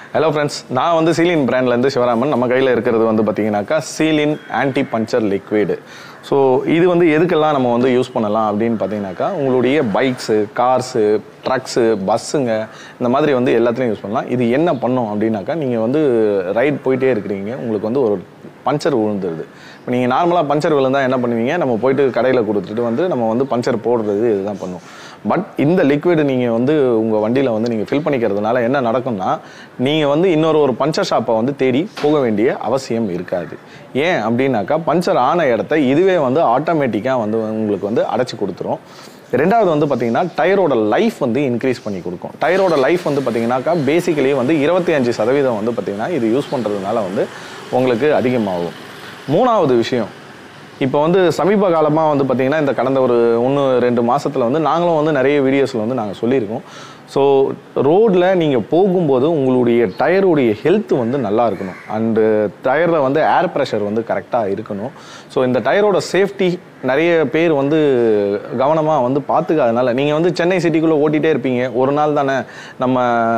hello friends நான் வந்து சீலின் பிராண்ட்லேருந்து சிவராமன் நம்ம கையில் இருக்கிறது வந்து பார்த்தீங்கன்னாக்கா sealant anti puncture liquid so இது வந்து எதுக்கெல்லாம் நம்ம வந்து யூஸ் பண்ணலாம் அப்படின்னு பார்த்தீங்கன்னாக்கா உங்களுடைய பைக்ஸு கார்ஸு ட்ரக்ஸு பஸ்ஸுங்க இந்த மாதிரி வந்து எல்லாத்துலேயும் யூஸ் பண்ணலாம் இது என்ன பண்ணும் அப்படின்னாக்கா நீங்கள் வந்து ரைட் போயிட்டே இருக்கிறீங்க உங்களுக்கு வந்து ஒரு பஞ்சர் விழுந்துருது இப்போ நீங்கள் நார்மலாக பஞ்சர் விழுந்தா என்ன பண்ணுவீங்க நம்ம போயிட்டு கடையில் கொடுத்துட்டு வந்து நம்ம வந்து பஞ்சர் போடுறது இதுதான் பண்ணும் பட் இந்த லிக்விட் நீங்கள் வந்து உங்கள் வண்டியில் வந்து நீங்கள் ஃபில் பண்ணிக்கிறதுனால என்ன நடக்கும்னா நீங்கள் வந்து இன்னொரு ஒரு பஞ்சர் ஷாப்பை வந்து தேடி போக வேண்டிய அவசியம் இருக்காது ஏன் அப்படின்னாக்கா பஞ்சர் ஆன இடத்த இதுவே வந்து ஆட்டோமேட்டிக்காக வந்து உங்களுக்கு வந்து அடைச்சி கொடுத்துரும் ரெண்டாவது வந்து பார்த்தீங்கன்னா டயரோட லைஃப் வந்து இன்க்ரீஸ் பண்ணி கொடுக்கும் டயரோட லைஃப் வந்து பார்த்தீங்கன்னாக்கா பேசிக்கலி வந்து இருபத்தி அஞ்சு சதவீதம் வந்து பார்த்தீங்கன்னா இது யூஸ் பண்ணுறதுனால வந்து உங்களுக்கு அதிகமாகும் மூணாவது விஷயம் இப்போ வந்து சமீப காலமாக வந்து பார்த்தீங்கன்னா இந்த கடந்த ஒரு ஒன்று ரெண்டு மாசத்துல வந்து நாங்களும் வந்து நிறைய வீடியோஸில் வந்து நாங்கள் சொல்லியிருக்கோம் ஸோ ரோட்டில் நீங்கள் போகும்போது உங்களுடைய டயருடைய ஹெல்த் வந்து நல்லா இருக்கணும் அண்டு டயரில் வந்து ஏர் ப்ரெஷர் வந்து கரெக்டாக இருக்கணும் ஸோ இந்த டயரோட சேஃப்டி நிறைய பேர் வந்து கவனமாக வந்து பார்த்துக்காதனால நீங்கள் வந்து சென்னை சிட்டிக்குள்ளே ஓட்டிகிட்டே இருப்பீங்க ஒரு நாள் தானே நம்ம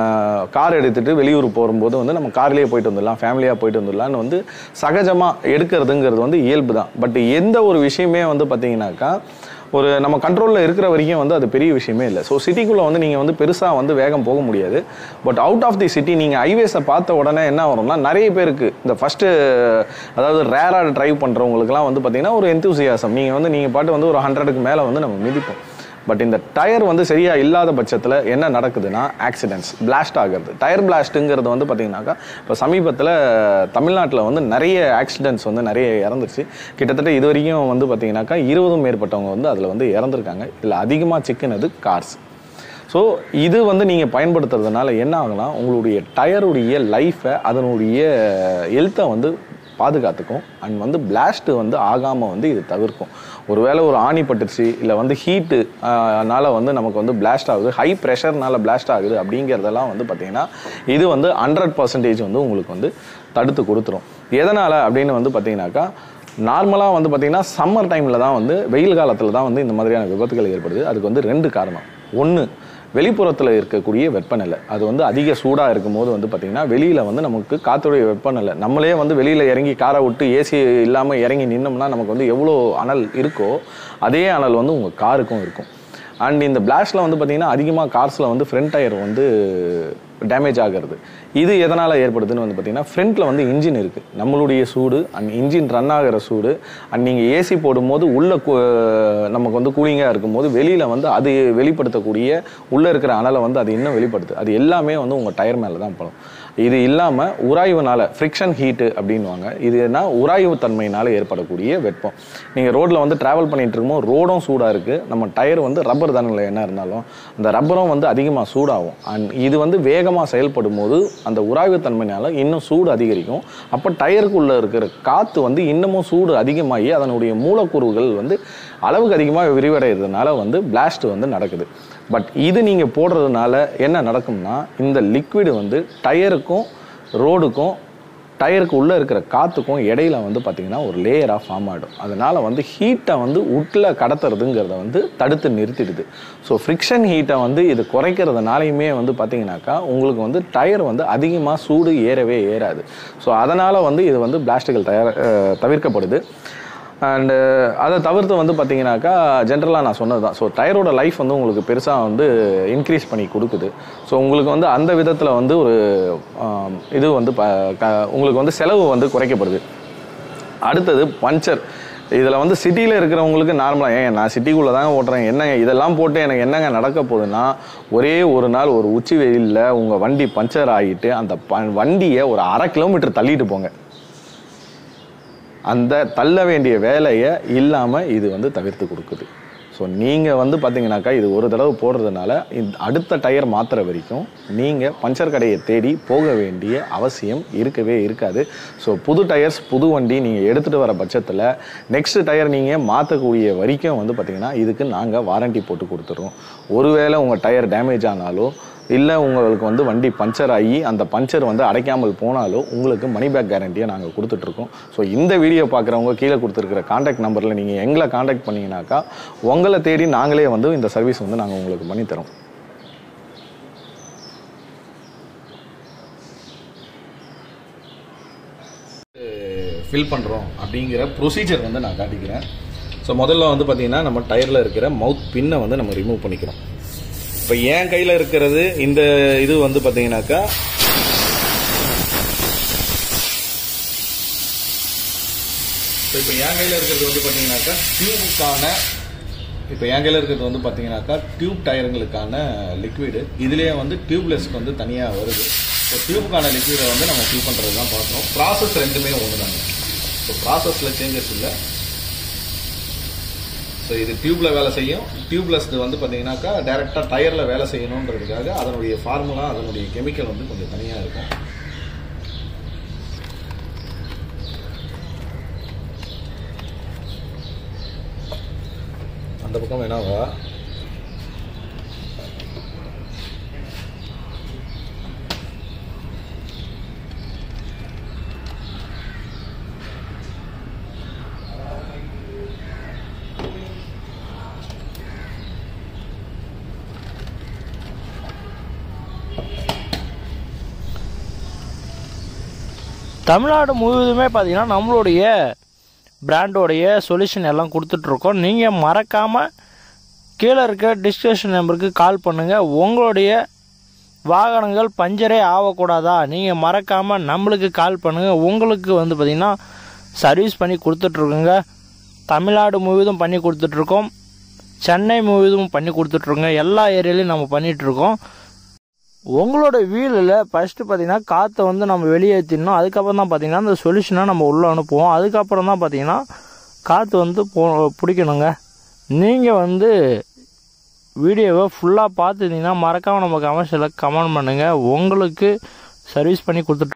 கார் எடுத்துகிட்டு வெளியூர் போகும்போது வந்து நம்ம கார்லேயே போயிட்டு வந்துடலாம் ஃபேமிலியாக போயிட்டு வந்துடலாம்னு வந்து சகஜமாக எடுக்கிறதுங்கிறது வந்து இயல்பு தான் பட் எந்த ஒரு விஷயமே வந்து பார்த்தீங்கன்னாக்கா ஒரு நம்ம கண்ட்ரோலில் இருக்கிற வரைக்கும் வந்து அது பெரிய விஷயமே இல்லை ஸோ சிட்டிக்குள்ளே வந்து நீங்கள் வந்து பெருசாக வந்து வேகம் போக முடியாது but out of the city நீங்கள் ஹைவேஸை பார்த்த உடனே என்ன வரும்னா நிறைய பேருக்கு இந்த ஃபஸ்ட்டு அதாவது ரேராக டிரைவ் பண்ணுறவங்களுக்குலாம் வந்து பார்த்தீங்கன்னா ஒரு எந்தூசியாசம் நீங்கள் வந்து நீங்கள் பாட்டு வந்து ஒரு ஹண்ட்ரடுக்கு மேலே வந்து நம்ம மிதிப்போம் பட் இந்த டயர் வந்து சரியா இல்லாத பட்சத்தில் என்ன நடக்குதுன்னா ஆக்சிடென்ட்ஸ் பிளாஸ்ட் ஆகுறது டயர் பிளாஸ்ட்டுங்கிறது வந்து பார்த்தீங்கன்னாக்கா இப்போ சமீபத்தில் தமிழ்நாட்டில் வந்து நிறைய ஆக்சிடென்ட்ஸ் வந்து நிறைய இறந்துருச்சு கிட்டத்தட்ட இது வரைக்கும் வந்து பார்த்தீங்கன்னாக்கா இருபதும் மேற்பட்டவங்க வந்து அதில் வந்து இறந்துருக்காங்க இதில் அதிகமாக சிக்கினது கார்ஸ் ஸோ இது வந்து நீங்கள் பயன்படுத்துறதுனால என்ன ஆகும்னா உங்களுடைய டயருடைய லைஃப்பை அதனுடைய ஹெல்த்தை வந்து பாதுகாத்துக்கும் அண்ட் வந்து பிளாஸ்ட்டு வந்து ஆகாமல் வந்து இது தவிர்க்கும் ஒருவேளை ஒரு ஆணி பட்டுருச்சு இல்லை வந்து ஹீட்டு னால வந்து நமக்கு வந்து பிளாஸ்ட் ஆகுது ஹை ப்ரெஷர்னால பிளாஸ்ட் ஆகுது அப்படிங்கிறதெல்லாம் வந்து பார்த்தீங்கன்னா இது வந்து ஹண்ட்ரட் பர்சன்டேஜ் வந்து உங்களுக்கு வந்து தடுத்து கொடுத்துரும் எதனால் அப்படின்னு வந்து பார்த்தீங்கன்னாக்கா நார்மலாக வந்து பார்த்தீங்கன்னா சம்மர் டைமில் தான் வந்து வெயில் காலத்தில் தான் வந்து இந்த மாதிரியான விபத்துகள் ஏற்படுது அதுக்கு வந்து ரெண்டு காரணம் ஒன்று வெளிப்புறத்தில் இருக்கக்கூடிய வெப்பநிலை அது வந்து அதிக சூடாக இருக்கும்போது வந்து பார்த்திங்கன்னா வெளியில் வந்து நமக்கு காற்றுடைய வெப்பநிலை நம்மளே வந்து வெளியில் இறங்கி காரை விட்டு ஏசி இல்லாமல் இறங்கி நின்னோம்னா நமக்கு வந்து எவ்வளோ அனல் இருக்கோ அதே அனல் வந்து உங்கள் காருக்கும் இருக்கும் அண்ட் இந்த பிளாஸ்டில் வந்து பார்த்தீங்கன்னா அதிகமாக கார்ஸில் வந்து ஃப்ரண்ட் டயர் வந்து டேமேஜ் ஆகிறது இது எதனால் ஏற்படுதுன்னு வந்து பார்த்தீங்கன்னா ஃப்ரண்ட்டில் வந்து இன்ஜின் இருக்குது நம்மளுடைய சூடு அண்ட் இன்ஜின் ரன் ஆகிற சூடு அண்ட் நீங்கள் ஏசி போடும்போது உள்ள கு- நமக்கு வந்து கூலிங்காக இருக்கும்போது வெளியில் வந்து அது வெளிப்படுத்தக்கூடிய உள்ளே இருக்கிற அனலை வந்து அது இன்னும் வெளிப்படுத்து அது எல்லாமே வந்து உங்கள் டயர் மேலே தான் படும் இது இல்லாமல் உராய்வுனால ஃப்ரிக்ஷன் ஹீட்டு அப்படின்வாங்க இதுனா உராய்வு தன்மையினால ஏற்படக்கூடிய வெப்பம் நீங்கள் ரோட்டில் வந்து ட்ராவல் பண்ணிட்டு இருக்கும்போது ரோடும் சூடாக இருக்குது நம்ம டயர் வந்து ரப்பர் தானில் என்ன இருந்தாலும் அந்த ரப்பரும் வந்து அதிகமாக சூடாகும் அண்ட் இது வந்து வேகமாக செயல்படும் போது அந்த உராய்வு தன்மையினால இன்னும் சூடு அதிகரிக்கும் அப்போ டயருக்குள்ளே இருக்கிற காற்று வந்து இன்னமும் சூடு அதிகமாகி அதனுடைய மூலக்கூறுகள் வந்து அளவுக்கு அதிகமாக விரிவடைகிறதுனால வந்து பிளாஸ்ட் வந்து நடக்குது பட் இது நீங்கள் போடுறதுனால என்ன நடக்கும்னா இந்த லிக்விடு வந்து டயருக்கும் ரோடுக்கும் டயருக்கு உள்ளே இருக்கிற காற்றுக்கும் இடையில வந்து பார்த்திங்கன்னா ஒரு லேயராக ஃபார்ம் ஆகிடும் அதனால் வந்து ஹீட்டை வந்து உட்டில் கடத்துறதுங்கிறத வந்து தடுத்து நிறுத்திடுது ஸோ ஃப்ரிக்ஷன் ஹீட்டை வந்து இது குறைக்கிறதுனாலையுமே வந்து பார்த்தீங்கன்னாக்கா உங்களுக்கு வந்து டயர் வந்து அதிகமாக சூடு ஏறவே ஏறாது ஸோ அதனால் வந்து இது வந்து பிளாஸ்டிக்கல் தயார் அஹ், தவிர்க்கப்படுது அண்டு அதை தவிர்த்து வந்து பார்த்தீங்கன்னாக்கா ஜென்ரலாக நான் சொன்னது தான் ஸோ டயரோட லைஃப் வந்து உங்களுக்கு பெருசாக வந்து இன்க்ரீஸ் பண்ணி கொடுக்குது ஸோ உங்களுக்கு வந்து அந்த விதத்தில் வந்து ஒரு ஆம், இது வந்து ப க- உங்களுக்கு வந்து செலவு வந்து குறைக்கப்படுது அடுத்தது பஞ்சர் இதில் வந்து சிட்டியில் இருக்கிறவங்களுக்கு நார்மலாக ஏன் நான் சிட்டிக்குள்ளே தாங்க ஓட்டுறேன் என்னங்க இதெல்லாம் போட்டு எனக்கு என்னங்க நடக்க போகுதுன்னா ஒரே ஒரு நாள் ஒரு உச்சி வெயிலில் உங்கள் வண்டி பஞ்சர் ஆகிட்டு அந்த ப வண்டியை ஒரு அரை கிலோமீட்டர் தள்ளிட்டு போங்க அந்த தள்ள வேண்டிய வேலையை இல்லாமல் இது வந்து தவிர்த்து கொடுக்குது ஸோ நீங்கள் வந்து பார்த்தீங்கன்னாக்கா இது ஒரு தடவை போடுறதுனால இந்த அடுத்த டயர் மாற்றுற வரைக்கும் நீங்கள் பஞ்சர் கடையை தேடி போக வேண்டிய அவசியம் இருக்கவே இருக்காது ஸோ புது டயர்ஸ் புது வண்டி நீங்கள் எடுத்துகிட்டு வர பட்சத்தில் நெக்ஸ்ட் டயர் நீங்கள் மாற்றக்கூடிய வரைக்கும் வந்து பார்த்தீங்கன்னா இதுக்கு நாங்கள் வாரண்டி போட்டு கொடுத்துருவோம் ஒருவேளை உங்கள் டயர் டேமேஜ் ஆனாலோ இல்லை உங்களுக்கு வந்து வண்டி பஞ்சர் ஆகி அந்த பஞ்சர் வந்து அடைக்காமல் போனாலும் உங்களுக்கு மணி பேக் கேரண்டியை நாங்கள் கொடுத்துட்ருக்கோம் ஸோ இந்த வீடியோ பார்க்குறவங்க கீழே கொடுத்துருக்கிற காண்டாக்ட் நம்பரில் நீங்கள் எங்களை காண்டாக்ட் பண்ணீங்கன்னாக்கா உங்களை தேடி நாங்களே வந்து இந்த சர்வீஸ் வந்து நாங்கள் உங்களுக்கு பண்ணித்தரோம் ஃபில் பண்ணுறோம் அப்படிங்கிற ப்ரொசீஜர் வந்து நான் காட்டிக்கிறேன் ஸோ முதல்ல வந்து பார்த்தீங்கன்னா நம்ம டயரில் இருக்கிற மவுத் பின்னை வந்து நம்ம ரிமூவ் பண்ணிக்கிறோம் இப்போ என் கையில் இருக்கிறது இந்த இது வந்து பார்த்தீங்கன்னாக்கா ஸோ இப்போ என் கையில் இருக்கிறது வந்து பார்த்தீங்கன்னாக்கா டியூபுக்கான இப்போ என் கையில் இருக்கிறது வந்து பார்த்தீங்கன்னாக்கா டியூப் டயருங்களுக்கான லிக்விடு இதுலேயே வந்து டியூப்லெஸ்க்கு வந்து தனியாக வருது ஸோ டியூபுக்கான லிக்விடை வந்து நம்ம ஃபில் பண்ணுறது தான் பார்க்குறோம் ப்ராசஸ் ரெண்டுமே ஒன்று தாங்க ஸோ ப்ராசஸில் சேஞ்சஸ் இல்லை ஸோ இது டியூப்பில் வேலை செய்யும் டியூப்லெஸ் வந்து பார்த்தீங்கன்னாக்கா டேரெக்டாக டயரில் வேலை செய்யணுன்றதுக்காக அதனுடைய ஃபார்முலா அதனுடைய கெமிக்கல் வந்து கொஞ்சம் தனியாக இருக்கும் அந்த பக்கம் வேணாவா தமிழ்நாடு முழுவதுமே பார்த்தீங்கன்னா நம்மளுடைய பிராண்டோடைய சொல்யூஷன் எல்லாம் கொடுத்துட்ருக்கோம் நீங்கள் மறக்காமல் கீழே இருக்க டிஸ்கிரிப்ஷன் நம்பருக்கு கால் பண்ணுங்கள் உங்களுடைய வாகனங்கள் பஞ்சரே ஆகக்கூடாதா நீங்கள் மறக்காமல் நம்மளுக்கு கால் பண்ணுங்கள் உங்களுக்கு வந்து பார்த்திங்கன்னா சர்வீஸ் பண்ணி கொடுத்துட்ருக்குங்க தமிழ்நாடு முழுவதும் பண்ணி கொடுத்துட்ருக்கோம் சென்னை முழுவதும் பண்ணி கொடுத்துட்ருக்கோங்க எல்லா ஏரியாலையும் நம்ம பண்ணிகிட்ருக்கோம் உங்களோட வீலில் ஃபஸ்ட்டு பார்த்தீங்கன்னா காற்றை வந்து நம்ம வெளியேற்றிடணும் அதுக்கப்புறம் தான் பார்த்தீங்கன்னா அந்த சொல்யூஷனை நம்ம உள்ளே அனுப்புவோம் அதுக்கப்புறம் தான் பார்த்தீங்கன்னா காற்று வந்து போ பிடிக்கணுங்க நீங்கள் வந்து வீடியோவை ஃபுல்லாக பார்த்துருந்தீங்கன்னா மறக்காமல் நம்ம கமர்ஷியலில் கமெண்ட் பண்ணுங்கள் உங்களுக்கு சர்வீஸ் பண்ணி கொடுத்துட்டு